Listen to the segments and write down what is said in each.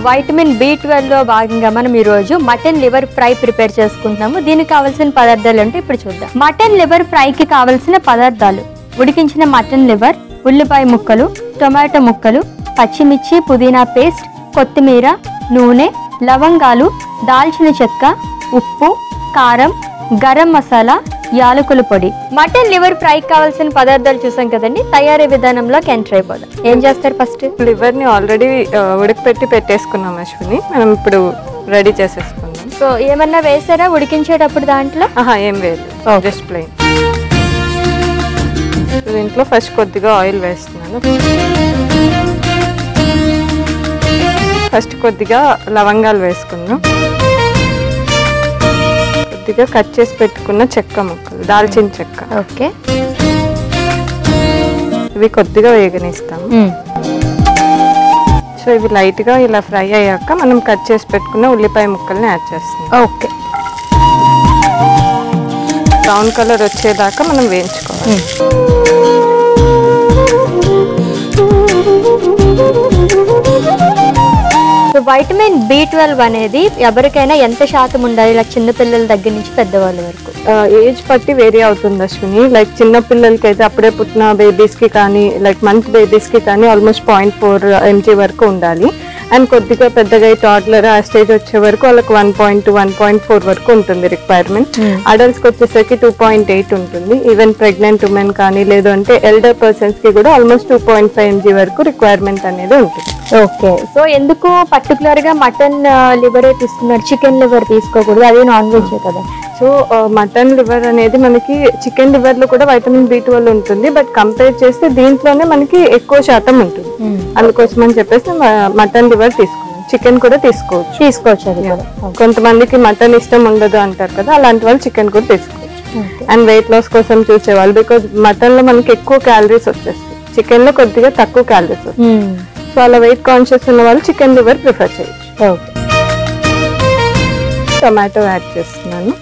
Vitamin B లో భాగంగా మనం ఈ రోజు మటన్ లివర్ ఫ్రై ప్రిపేర్ చేసుకుంటున్నాము దీనికి కావాల్సిన పదార్థాలు అంటే ఇప్పుడు చూద్దాం మటన్ లివర్ ఫ్రైకి కావాల్సిన పదార్థాలు ఉడికించిన మటన్ లివర్ ఉల్లిపాయ ముక్కలు టొమాటో ముక్కలు పచ్చిమిర్చి పుదీనా పేస్ట్ కొత్తిమీర నూనె లవంగాలు దాల్చిన చెక్క ఉప్పు కారం గరం మసాలా యాలకుల పొడి మటన్ లివర్ ఫ్రై కావాల్సిన పదార్థాలు చూసాం కదండి తయారీ విధానంలోకి ఎంటర్ అయిపోదాం ఏం చేస్తారు ఫస్ట్ లివర్ ని ఆల్రెడీ ఉడకపెట్టి పెట్టేసుకున్నాం అశ్విని మనం ఇప్పుడు రెడీ చేసేసుకుందాం సో ఏమన్నా వేసారా ఉడికించేటప్పుడు దాంట్లో ఆహా ఏం వేయలేదు జస్ట్ ప్లెయిన్ దీంట్లో ఫస్ట్ కొద్దిగా ఆయిల్ వేస్తున్నాను ఫస్ట్ కొద్దిగా లవంగాలు వేసుకుందాం కొద్దిగా కట్ చేసి పెట్టుకున్న చెక్క ముక్కలు దాల్చిన చెక్క ఓకే ఇవి కొద్దిగా వేగనిస్తాము సో ఇవి లైట్ గా ఇలా ఫ్రై అయ్యాక మనం కట్ చేసి పెట్టుకున్న ఉల్లిపాయ ముక్కల్ని యాడ్ చేస్తాం ఓకే బ్రౌన్ కలర్ వచ్చేదాకా మనం వేయించుకోవాలి సో వైటమిన్ బి ట్వెల్వ్ అనేది ఎవరికైనా ఎంత శాతం ఉండాలి ఇలా చిన్న పిల్లల దగ్గర నుంచి పెద్దవాళ్ళ వరకు ఏజ్ బట్టి వేరీ అవుతుంది అశ్విని లైక్ చిన్న పిల్లలకి అయితే అప్పుడే పుట్టిన బేబీస్ కి కానీ లైక్ మంత్ బేబీస్ కి కానీ ఆల్మోస్ట్ పాయింట్ ఫోర్ ఎంజీ వరకు ఉండాలి అండ్ కొద్దిగా పెద్దగా టాడ్లర్ ఆ స్టేజ్ వచ్చే వరకు వాళ్ళకి one point one point four వరకు ఉంటుంది రిక్వైర్మెంట్ అడల్ట్స్ కి వచ్చేసరికి టూ పాయింట్ ఎయిట్ ఉంటుంది ఈవెన్ ప్రెగ్నెంట్ ఉమెన్ కానీ లేదు అంటే ఎల్డర్ పర్సన్స్ కి కూడా almost two point five MG వరకు రిక్వైర్మెంట్ అనేది ఉంటుంది ఓకే సో ఎందుకు పర్టికులర్ గా మటన్ లివరే తీసుకున్నారు చికెన్ లివర్ తీసుకోకూడదు అది నాన్ వెజ్ కదా సో మటన్ లివర్ అనేది మనకి చికెన్ లివర్ లో కూడా వైటమిన్ బి ట్వెల్వ్ ఉంటుంది బట్ కంపేర్ చేస్తే దీంట్లోనే మనకి ఎక్కువ శాతం ఉంటుంది అందుకోసం అని చెప్పేసి మటన్ లివర్ తీసుకున్నాం చికెన్ కూడా తీసుకోవచ్చు తీసుకోవచ్చు అది కూడా కొంతమందికి మటన్ ఇష్టం ఉండదు అంటారు కదా అలాంటి వాళ్ళు చికెన్ కూడా తీసుకోవచ్చు అండ్ వెయిట్ లాస్ కోసం చూసేవాళ్ళు బికాజ్ మటన్ లో మనకి ఎక్కువ క్యాలరీస్ వచ్చేస్తాయి చికెన్ లో కొద్దిగా తక్కువ క్యాలరీస్ వస్తాయి సో అలా వెయిట్ కాన్షియస్ ఉన్న వాళ్ళు చికెన్ లివర్ ప్రిఫర్ చేయొచ్చు ఓకే టొమాటో యాడ్ చేస్తున్నాను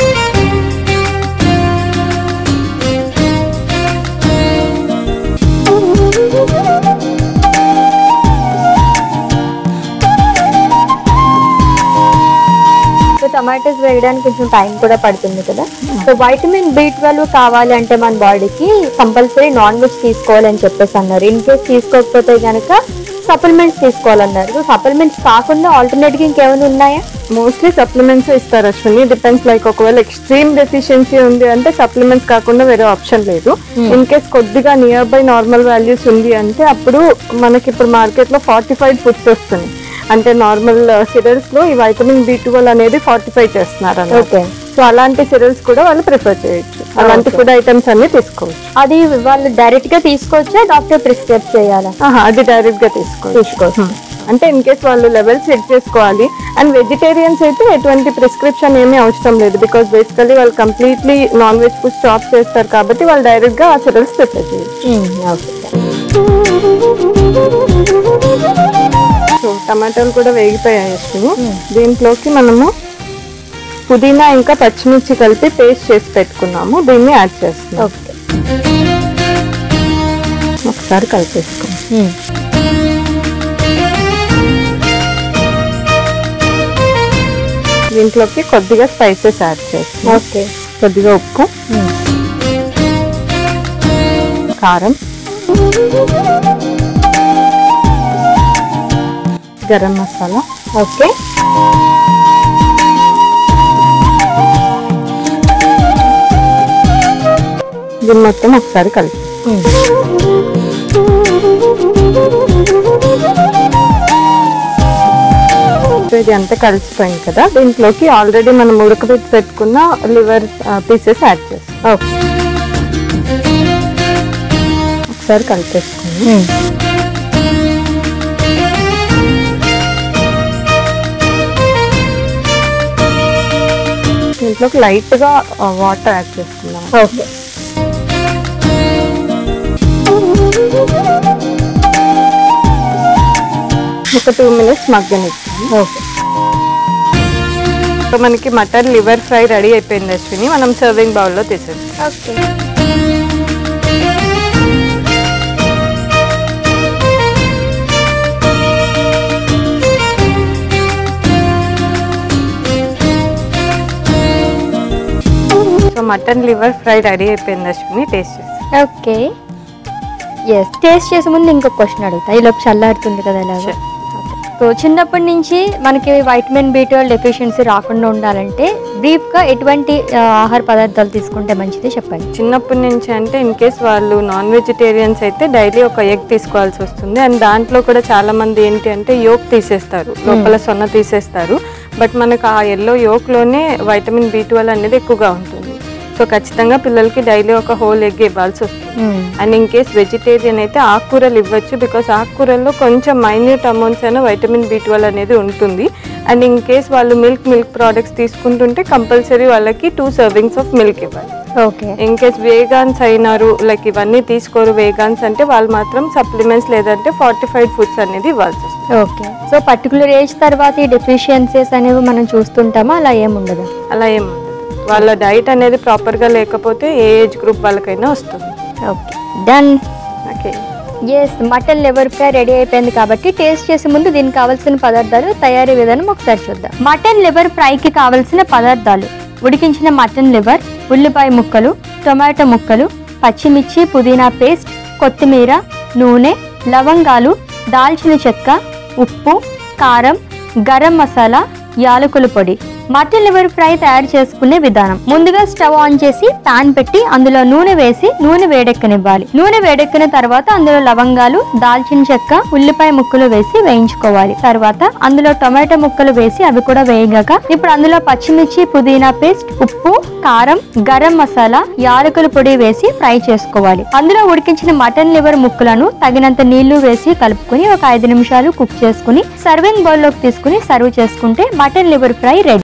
సో టమాటోస్ వేయడానికి కొంచెం టైం కూడా పడుతుంది కదా సో వైటమిన్ బి ట్వెల్వ్ కావాలి అంటే మన బాడీకి కంపల్సరీ నాన్ వెజ్ తీసుకోవాలని చెప్పేసి అన్నారు ఇన్ కేస్ తీసుకోకపోతే కనుక సప్లిమెంట్స్ తీసుకోవాలన్నారు సో సప్లిమెంట్స్ కాకుండా ఆల్టర్నేట్ గా ఇంకేమైనా ఉన్నాయా మోస్ట్లీ సప్లిమెంట్స్ ఇస్తారు అశ్విని డిపెండ్స్ లైక్ ఒకవేళ ఎక్స్ట్రీమ్ డెఫిషియన్సీ ఉంది అంటే సప్లిమెంట్స్ కాకుండా వేరే ఆప్షన్ లేదు ఇన్ కేస్ కొద్దిగా నియర్ బై నార్మల్ వాల్యూస్ ఉంది అంటే అప్పుడు మనకి ఇప్పుడు మార్కెట్ లో ఫార్టిఫైడ్ ఫుడ్స్ వస్తున్నాయి అంటే నార్మల్ సిరల్స్ లో ఈ వైటమిన్ బి ట్వెల్వ్ అనేది ఫార్టిఫై చేస్తున్నారు ఓకే సో అలాంటి సిరల్స్ కూడా వాళ్ళు ప్రిఫర్ చేయొచ్చు అలాంటి ఫుడ్ ఐటమ్స్ అన్ని తీసుకోవచ్చు అది వాళ్ళు డైరెక్ట్ గా తీసుకోవచ్చా డాక్టర్ ప్రిస్క్రైబ్ చేయాలా ఆహా, అది డైరెక్ట్ గా తీసుకోవచ్చు తీసుకోవచ్చు అంటే ఇన్ కేస్ వాళ్ళు లెవెల్స్ సెట్ చేసుకోవాలి అండ్ వెజిటేరియన్స్ అయితే ఎటువంటి ప్రిస్క్రిప్షన్ ఏమీ అవసరం లేదు బికాస్ బేసికలీ వాళ్ళు completely non veg food stop చేస్తారు కాబట్టి వాళ్ళు డైరెక్ట్ గా ఆ సిరల్స్ ప్రిపేర్ చేయొచ్చు సో టమాటాలు కూడా వేగిపోయాయి అసలు దీంట్లోకి మనము పుదీనా ఇంకా పచ్చిమిర్చి కలిపి పేస్ట్ చేసి పెట్టుకున్నాము దీన్ని యాడ్ చేస్తున్నాం ఓకే ఒకసారి కలిపేసుకున్నాం దీంట్లోకి కొద్దిగా స్పైసెస్ యాడ్ చేస్తున్నాం ఓకే కొద్దిగా ఉప్పు కారం గరం మసాలా ఓకే దీన్ని మొత్తం ఒకసారి కలిపి సో ఇది అంతా కలిసిపోయింది కదా దీంట్లోకి ఆల్రెడీ మనం ఉడకబెట్టి పెట్టుకున్న లివర్ పీసెస్ యాడ్ చేస్తాం ఓకే ఒకసారి కలిపేసుకుని దీంట్లోకి లైట్ గా వాటర్ యాడ్ చేసుకుందాం ఓకే ఒక టూ మినిట్స్ మగ్గనిచ్చాము ఓకే సో మనకి మటన్ లివర్ ఫ్రై రెడీ అయిపోయింది అశ్విని మనం సర్వింగ్ బౌల్లో తీసేస్తాం okay mutton liver fry ready అయిపోయింది అశ్విని టేస్ట్ చేసి ఓకే ఎస్ టేస్ట్ చేసే ముందు ఇంకొక క్వశ్చన్ అడుగుతా ఈ లోపు చల్లారుతుంది కదా ఇలాగా Sure. సో చిన్నప్పటి నుంచి మనకి వైటమిన్ బి ట్వెల్వ్ డెఫిషియన్సీ రాకుండా ఉండాలంటే బ్రీఫ్గా ఎటువంటి ఆ, ఆహార పదార్థాలు తీసుకుంటే మంచిది చెప్పండి చిన్నప్పటి నుంచి అంటే ఇన్ కేస్ వాళ్ళు నాన్ వెజిటేరియన్స్ అయితే డైలీ ఒక ఎగ్ తీసుకోవాల్సి వస్తుంది అండ్ దాంట్లో కూడా చాలా మంది ఏంటి అంటే యోక్ తీసేస్తారు లోపల సొన్న తీసేస్తారు బట్ మనకు ఆ ఎల్లో యోక్లోనే వైటమిన్ బి ట్వెల్వ్ అనేది ఎక్కువగా ఉంటుంది సో ఖచ్చితంగా పిల్లలకి డైలీ ఒక హోల్ ఎగ్ ఇవ్వాల్సి వస్తుంది అండ్ ఇన్ కేస్ వెజిటేరియన్ అయితే ఆకుకూరలు ఇవ్వచ్చు బికాస్ ఆకుకూరల్లో కొంచెం మైన్యూట్ అమౌంట్స్ అయినా వైటమిన్ బి ట్వెల్వ్ అనేది ఉంటుంది అండ్ ఇన్ కేస్ వాళ్ళు మిల్క్ మిల్క్ ప్రోడక్ట్స్ తీసుకుంటుంటే కంపల్సరీ వాళ్ళకి టూ సర్వింగ్స్ ఆఫ్ మిల్క్ ఇవ్వాలి ఓకే ఇన్ కేస్ వేగాన్స్ అయినారు లైక్ ఇవన్నీ తీసుకోరు వేగాన్స్ అంటే వాళ్ళు మాత్రం సప్లిమెంట్స్ లేదంటే ఫార్టిఫైడ్ ఫుడ్స్ అనేది ఇవ్వాల్సి వస్తుంది ఓకే సో పర్టికులర్ ఏజ్ తర్వాత ఈ డెఫిషియన్సీస్ అనేవి మనం చూస్తుంటామా అలా ఏముండదు అలా ఏం ఉండదు. వాళ్ళ డైట్ అనేది ప్రాపర్గా లేకపోతే ఏ ఏజ్ గ్రూప్ వాళ్ళకైనా వస్తుంది okay done okay yes mutton liver fry ready అయిపోయింది కాబట్టి టేస్ట్ చేసే ముందు దీనికి కావాల్సిన పదార్థాలు తయారీ విధానం ఒకసారి చూద్దాం మటన్ లివర్ ఫ్రైకి కావాల్సిన పదార్థాలు ఉడికించిన మటన్ లివర్ ఉల్లిపాయ ముక్కలు టొమాటో ముక్కలు పచ్చిమిర్చి పుదీనా పేస్ట్ కొత్తిమీర నూనె లవంగాలు దాల్చిన చెక్క ఉప్పు కారం గరం మసాలా యాలకుల పొడి మటన్ లివర్ ఫ్రై తయారు చేసుకునే విధానం ముందుగా స్టవ్ ఆన్ చేసి పాన్ పెట్టి అందులో నూనె వేసి నూనె వేడెక్కనివ్వాలి నూనె వేడెక్కిన తర్వాత అందులో లవంగాలు దాల్చిన చెక్క ఉల్లిపాయ ముక్కలు వేసి వేయించుకోవాలి తర్వాత అందులో టొమాటో ముక్కలు వేసి అవి కూడా వేయగాక ఇప్పుడు అందులో పచ్చిమిర్చి పుదీనా పేస్ట్ ఉప్పు కారం గరం మసాలా యాలకుల పొడి వేసి ఫ్రై చేసుకోవాలి అందులో ఉడికించిన మటన్ లివర్ ముక్కలను తగినంత నీళ్లు వేసి కలుపుకొని ఒక ఐదు నిమిషాలు కుక్ చేసుకుని సర్వింగ్ బౌల్ లోకి తీసుకుని సర్వ్ చేసుకుంటే మటన్ లివర్ ఫ్రై రెడీ